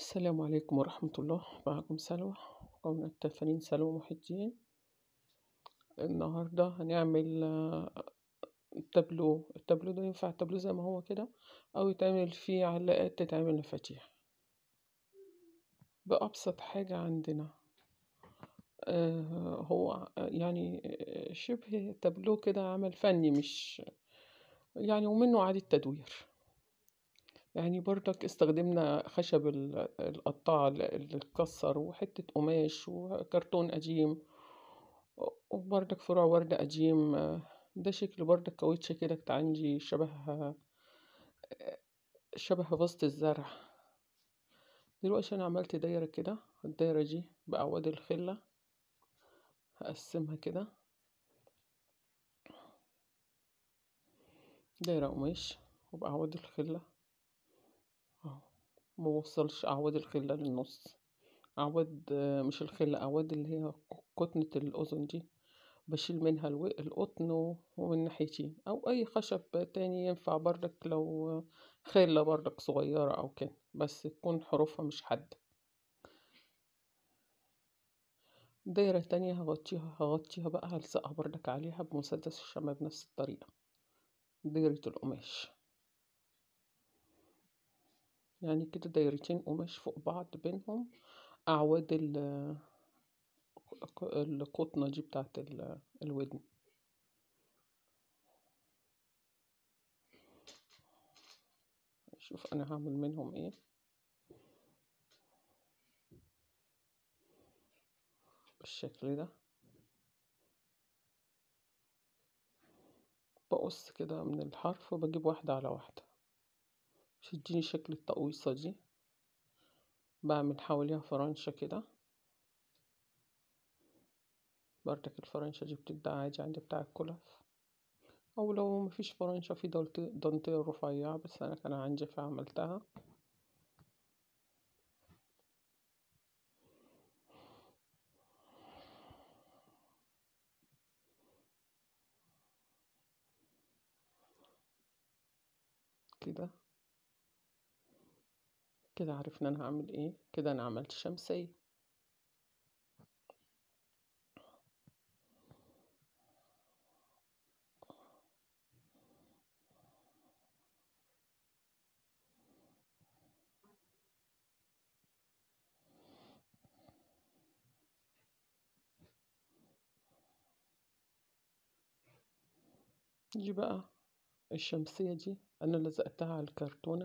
السلام عليكم ورحمة الله معكم سلوى قناة الفنانين سلوى محي الدين النهاردة هنعمل آه، تابلو التابلو ده ينفع التابلو زي ما هو كده أو يتعمل فيه علاقات تتعمل مفاتيح بأبسط حاجة عندنا آه، هو يعني آه، شبه تابلو كده عمل فني مش يعني ومنه إعادة تدوير يعني برضك استخدمنا خشب ال- القطاع اللي اتكسر وحتة قماش وكرتون قديم وبرضك فروع ورد قديم آه، ده شكل برضك كاوتشة كده كانت عندي شبه شبه وسط الزرع دلوقتي أنا عملت دايرة كده الدايرة دي بأعواد الخلة هقسمها كده دايرة قماش وبأعواد الخلة اهو موصلش أعواد الخلة للنص أعواد آه، مش الخلة أعواد اللي هي قطنة الأذن دي بشيل منها الو- القطن و- ومن ناحيتين أو أي خشب تاني ينفع بردك لو خلة بردك صغيرة أو كده بس تكون حروفها مش حادة دايرة تانية هغطيها هغطيها بقى هلصقها بردك عليها بمسدس الشمع بنفس الطريقة دايرة القماش يعني كده دايرتين قماش فوق بعض بينهم أعواد ال- القطنة دي بتاعت ال- الودن شوف أنا هعمل منهم إيه بالشكل ده بقص كده من الحرف وبجيب واحدة على واحدة تديني شكل التقويصة دي بعمل حواليها فرنشة كده بردك الفرنشة دي بتتباع عادي عند بتاع الكلف أو لو مفيش فرنشة في دلت- دانتيل رفيع بس أنا كان عندي فعملتها كده كده عرفنا أنا هعمل إيه كده أنا عملت شمسية دي بقى الشمسية دي أنا لزقتها على الكرتونة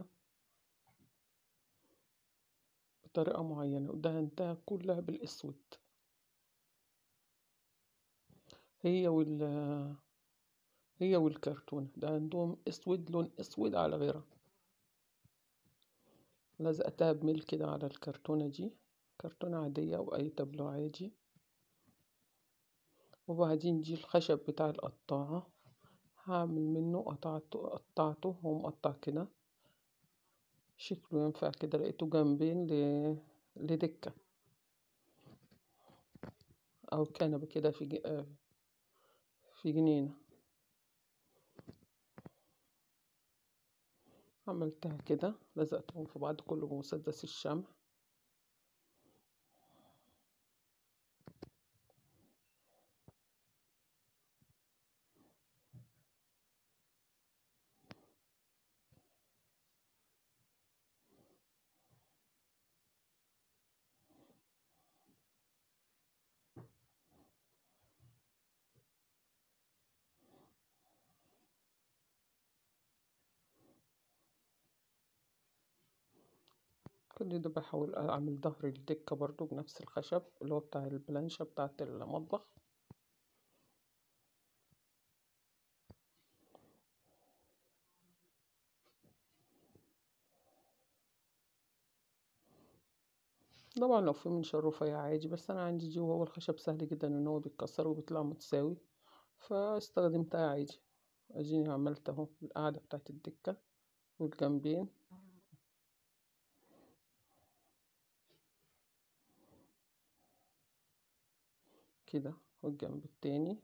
بطريقة معينة ودهنتها كلها بالأسود هي وال هي والكرتونة ده عندهم أسود لون أسود على غيرها لزقتها بميل كده على الكرتونة دي كرتونة عادية أو أي تابلو عادي وبعدين دي الخشب بتاع القطاعة هعمل منه قطعته قطعته هو مقطع كده شكله ينفع كده لقيته جنبين ل... لدكة أو كنبة كده في ج... آه، في جنينة عملتها كده لزقتهم في بعض كله بمسدس الشمع كل ده بحاول أعمل ظهر الدكة برضو بنفس الخشب اللي هو بتاع البلانشة بتاعة المطبخ طبعا لو في منشار رفيع عادي بس أنا عندي دي وهو الخشب سهل جدا إن هو بيتكسر وبيطلع متساوي فاستخدمتها عادي أديني عملت أهو القاعدة بتاعة الدكة والجنبين كده والجنب التاني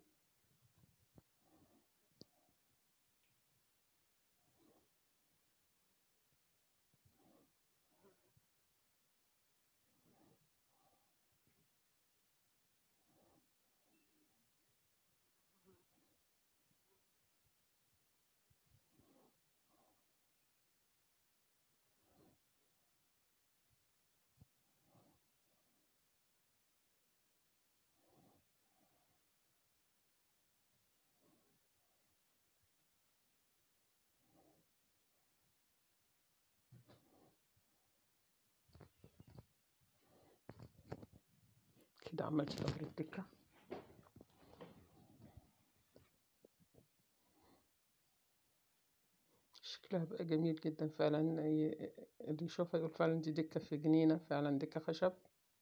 كده عملت ظهر الدكة شكلها بقى جميل جدا فعلا ي- اللي يشوفها يقول فعلا دي دكة في جنينة فعلا دكة خشب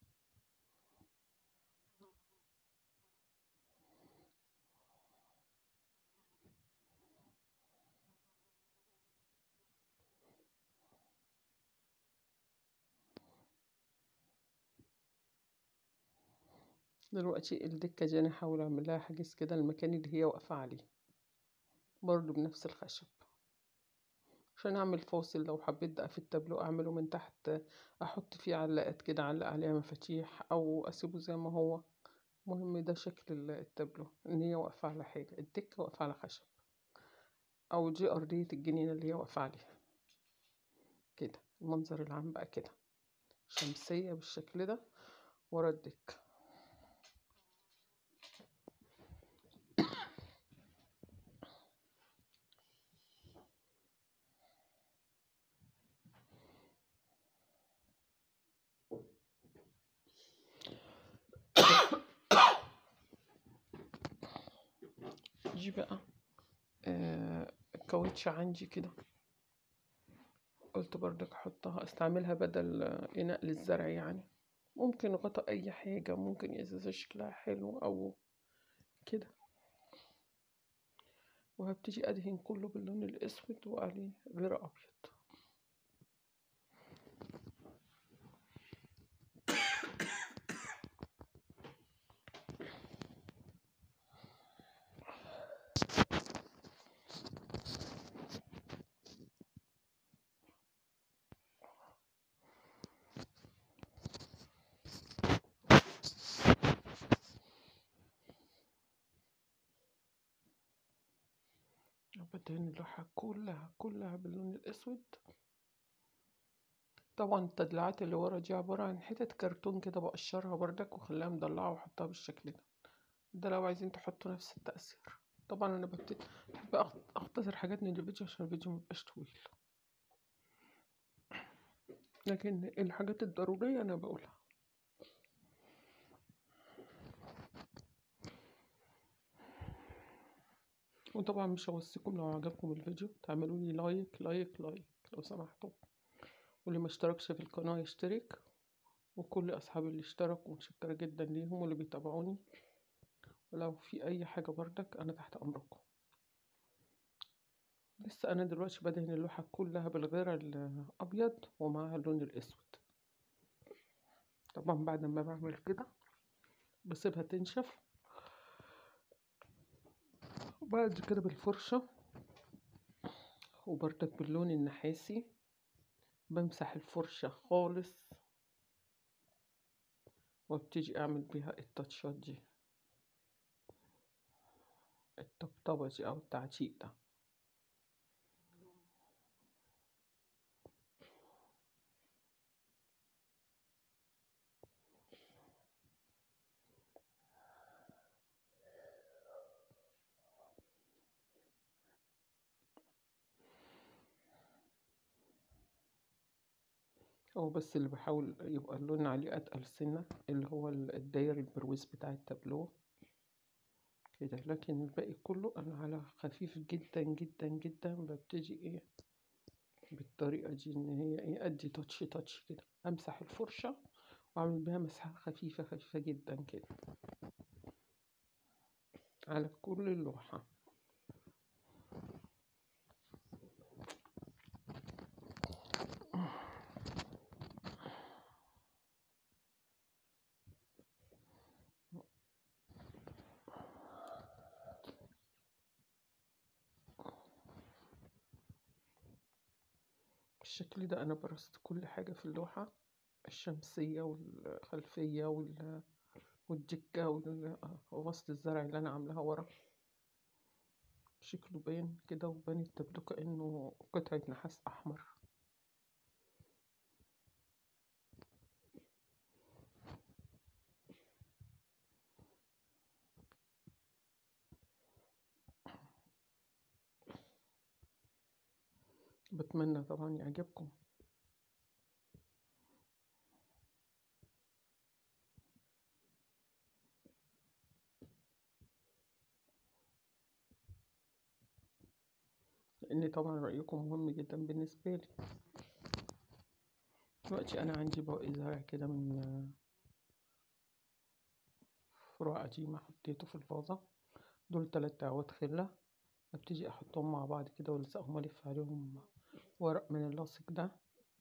دلوقتي الدكة دي أنا هحاول أعمل لها حاجز كده المكان اللي هي واقفة عليه برضو بنفس الخشب عشان أعمل فاصل لو حبيت بقى في التابلو أعمله من تحت أحط فيه علاقات كده أعلق عليها مفاتيح أو أسيبه زي ما هو المهم ده شكل ال- التابلو إن هي واقفة على حاجة الدكة واقفة على خشب أو دي أرضية الجنينة اللي هي واقفة عليها كده المنظر العام بقى كده شمسية بالشكل ده ورا الدكة دي بقى آه الكاوتش عندي كده قلت برضك احطها استعملها بدل آه، اناء للزرع يعني ممكن غطا اي حاجة ممكن ازازة شكلها حلو او كده وهبتدي ادهن كله باللون الاسود وعليه غير ابيض بدهن اللوحة كلها كلها باللون الاسود طبعا التدليعات اللي ورا دي عبارة عن حتت كرتون كده بقشرها بردك واخليها مضلعة واحطها بالشكل ده ده لو عايزين تحطوا نفس التأثير طبعا انا ببتدي بحب أخ- اختصر حاجات من الفيديو عشان الفيديو ميبقاش طويل لكن الحاجات الضرورية انا بقولها وطبعا مش هوصيكم لو عجبكم الفيديو تعملوا لي لايك لايك لايك لو سمحتوا واللي ما اشتركش في القناة يشترك وكل أصحابي اللي اشتركوا متشكرة جدا ليهم واللي بيتابعوني ولو في أي حاجة بردك أنا تحت أمركم لسه أنا دلوقتي بدهن اللوحة كلها بالغيرة الأبيض ومعها اللون الأسود طبعا بعد ما بعمل كده بسيبها تنشف وبعد كده بالفرشة وبردك باللون النحاسي بمسح الفرشة خالص وابتدي أعمل بيها التاتشات دي الطبطبة دي أو التعتيق ده هو بس اللي بحاول يبقى اللون عليه أتقل سنة اللي هو ال- الداير البرويز بتاع التابلو كده لكن الباقي كله أنا على خفيف جدا جدا جدا ببتدي إيه بالطريقة دي إن هي إيه أدي تاتش تاتش كده أمسح الفرشة وأعمل بيها مسحة خفيفة خفيفة جدا كده على كل اللوحة بالشكل ده أنا برصت كل حاجة في اللوحة الشمسية والخلفية وال والدكة وال- ووسط الزرع اللي أنا عاملاها ورا شكله باين كده وبان التابلو كأنه قطعة نحاس أحمر بتمنى طبعا يعجبكم لأن طبعا رأيكم مهم جدا بالنسبة لي دلوقتي أنا عندي باقي زرع كده من فروع قديمة حطيته في الفازة دول تلات عواد خلة ابتدي احطهم مع بعض كده والزقهم والف عليهم ورق من اللاصق ده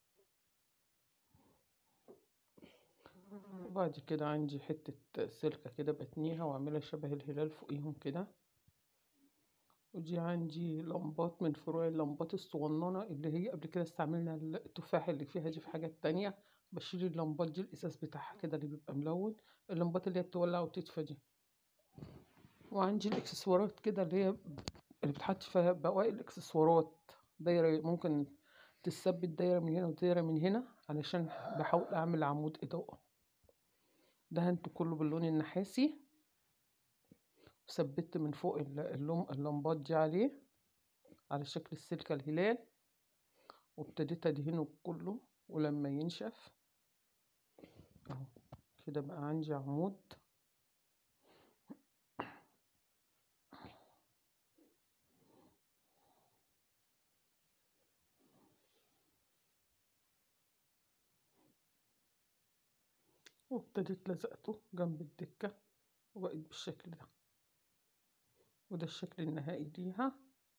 وبعد كده عندي حتة سلكة كده بتنيها واعملها شبه الهلال فوقيهم كده ودي عندي لمبات من فروع اللمبات الصغننة اللي هي قبل كده استعملنا التفاح اللي فيها دي في حاجات تانية بشيل اللمبات دي الإزاز بتاعها كده اللي بيبقى ملون اللمبات اللي هي بتولع وتطفى دي وعندي الإكسسوارات كده اللي هي اللي بتحط فيها بواقي الإكسسوارات دايرة ممكن تثبت دايرة من هنا ودايرة من هنا علشان بحاول أعمل عمود إضاءة دهنته كله باللون النحاسي وثبت من فوق اللم اللمبات دي عليه على شكل السلكة الهلال وابتديت أدهنه كله ولما ينشف اهو كده بقى عندي عمود وابتديت لزقته جنب الدكة وبقيت بالشكل ده وده الشكل النهائي ليها